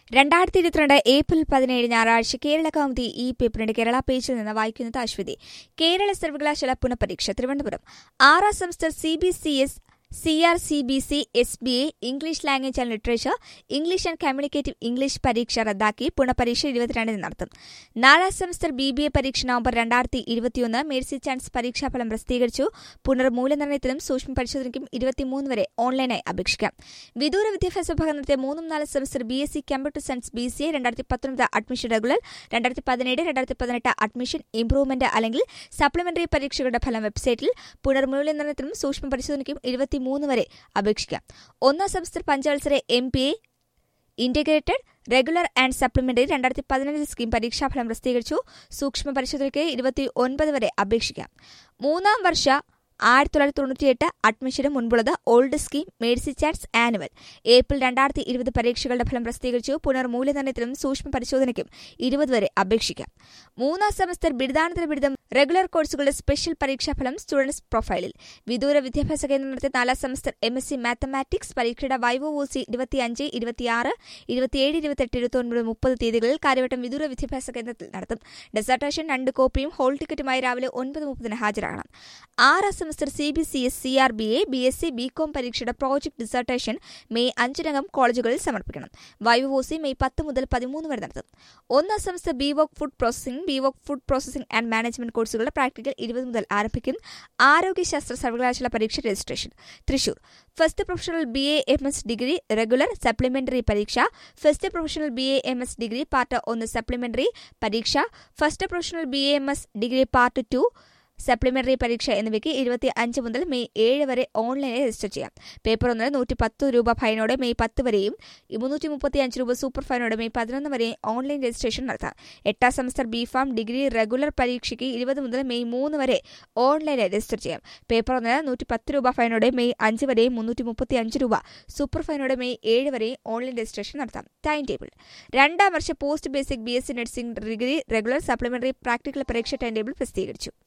രണ്ടായിരത്തി ഇരുപത്തിരണ്ട് ഏപ്രിൽ പതിനേഴ് ഞായറാഴ്ച കേരള കൗമുദി ഈ പേപ്പറിന്റെ കേരള പേജിൽ നിന്ന് വായിക്കുന്നത് അശ്വതി കേരള സർവകലാശാല പുനഃപരീക്ഷ തിരുവനന്തപുരം ആറാം semester C B C S C R C B C S B A English language and literature English and communicative English പരീക്ഷ റദ്ദാക്കി പുനഃപരീക്ഷ ഇരുപത്തിരണ്ടിന് നടത്തും നാലാം സെമസ്റ്റർ ബി ബി എ പരീക്ഷ നവംബർ രണ്ടായിരത്തി ഇരുപത്തിയൊന്ന് മേഴ്സി ചാൻസ് പരീക്ഷാഫലം പ്രസിദ്ധീകരിച്ചു പുനർമൂല്യനിർണ്ണയത്തിനും സൂക്ഷ്മ പരിശോധനയ്ക്കും ഇരുപത്തിമൂന്ന് വരെ ഓൺലൈനായി അപേക്ഷിക്കാം വിദൂര വിദ്യാഭ്യാസ വിഭാഗം നടത്തിയ മൂന്നും നാല് semester B S C computer science B C A രണ്ടായിരത്തി പത്തൊൻപത് അഡ്മിഷൻ റെഗുലർ രണ്ടായിരത്തി പതിനേഴ് രണ്ടായിരത്തി പതിനെട്ട് അഡ്മിഷൻ ഇംപ്രൂവ്മെന്റ് അല്ലെങ്കിൽ സപ്ലിമെന്ററി പരീക്ഷകളുടെ ഫലം വെബ്സൈറ്റിൽ പുനർമൂല്യനിർണ്ണയത്തിനും സൂക്ഷ്മ പരിശോധനയ്ക്കും ഇരുപത്തിമൂന്ന് വരെ അപേക്ഷിക്കാം ഒന്നാം സെമസ്റ്റർ പഞ്ചവത്സര M P A integrated regular and supplementary രണ്ടായിരത്തി പതിനഞ്ച് സ്കീം പരീക്ഷാഫലം പ്രസിദ്ധീകരിച്ചു സൂക്ഷ്മ പരിശോധനയ്ക്ക് ഇരുപത്തി ഒൻപത് വരെ അപേക്ഷിക്കാം മൂന്നാം വർഷ ആയിരത്തി തൊള്ളായിരത്തി തൊണ്ണൂറ്റിയെട്ട് അഡ്മിഷന് മുൻപുള്ളത് old scheme mercy chance annual April രണ്ടായിരത്തി ഇരുപത് പരീക്ഷകളുടെ ഫലം പ്രസിദ്ധീകരിച്ചു പുനർമൂല്യനിർണ്ണയത്തിനും സൂക്ഷ്മ പരിശോധനയ്ക്കും ഇരുപത് വരെ അപേക്ഷിക്കാം മൂന്നാം സെമസ്റ്റർ ബിരുദാനന്തര ബിരുദം റെഗുലർ കോഴ്സുകളുടെ സ്പെഷ്യൽ പരീക്ഷാഫലം സ്റ്റുഡൻസ് പ്രൊഫൈലിൽ വിദൂര വിദ്യാഭ്യാസ കേന്ദ്രം നടത്തിയ നാലാം semester M S C mathematics പരീക്ഷയുടെ വൈവോ ഒ സി ഇരുപത്തിയഞ്ച് ഇരുപത്തിയാറ് ഇരുപത്തിയേഴ് ഇരുപത്തെട്ട് ഇരുപത്തൊൻപത് മുപ്പത് തീയതികളിൽ കാര്യവട്ടം വിദൂര വിദ്യാഭ്യാസ കേന്ദ്രത്തിൽ നടത്തും ഡെസർട്ടേഷൻ രണ്ട് കോപ്പിയും ഹോൾ ടിക്കറ്റുമായി രാവിലെ ഒൻപത് മുപ്പതിന് ഹാജരാകണം ആറാം semester C B C S C R B A B S C B com പരീക്ഷയുടെ പ്രോജക്ട് ഡിസർട്ടേഷൻ മെയ് അഞ്ചിനകം കോളേജുകളിൽ സമർപ്പിക്കണം വൈവ് ഒ സി മെയ് പത്ത് മുതൽ പതിമൂന്ന് വരെ നടത്തും ഒന്നാം semester B voc food processing B voc food processing and management കോഴ്സുകളുടെ പ്രാക്ടിക്കൽ ഇരുപത് മുതൽ ആരംഭിക്കും ആരോഗ്യശാസ്ത്ര സർവകലാശാല പരീക്ഷ registration Thrissur first professional B A M S degree regular supplementary പരീക്ഷ first professional B A M S degree part ഒന്ന് സപ്ലിമെന്ററി പരീക്ഷ first professional B A M S degree part two supplementary പരീക്ഷ എന്നിവയ്ക്ക് ഇരുപത്തി അഞ്ച് മുതൽ മെയ് ഏഴ് വരെ ഓൺലൈനായി രജിസ്റ്റർ ചെയ്യാം പേപ്പർ ഒന്നിന് നൂറ്റി പത്ത് രൂപ ഫൈനോടെ മെയ് പത്ത് വരെയും മുന്നൂറ്റി മുപ്പത്തി അഞ്ച് രൂപ സൂപ്പർ ഫൈനോടെ മെയ് പതിനൊന്ന് വരെയും ഓൺലൈൻ രജിസ്ട്രേഷൻ നടത്താം എട്ടാം semester B pharm degree regular പരീക്ഷയ്ക്ക് ഇരുപത് മുതൽ മെയ് മൂന്ന് വരെ ഓൺലൈനായി രജിസ്റ്റർ ചെയ്യാം പേപ്പർ ഒന്നിന് നൂറ്റി പത്ത് രൂപ ഫൈനോടെ മെയ് അഞ്ച് വരെയും മുന്നൂറ്റി മുപ്പത്തി അഞ്ച് രൂപ സൂപ്പർ ഫൈനോടെ മെയ് ഏഴ് വരെയും ഓൺലൈൻ രജിസ്ട്രേഷൻ നടത്താം ടൈം ടേബിൾ രണ്ടാം വർഷ post basic B S C nursing degree regular supplementary practical പരീക്ഷ ടൈം ടേബിൾ പ്രസിദ്ധീകരിച്ചു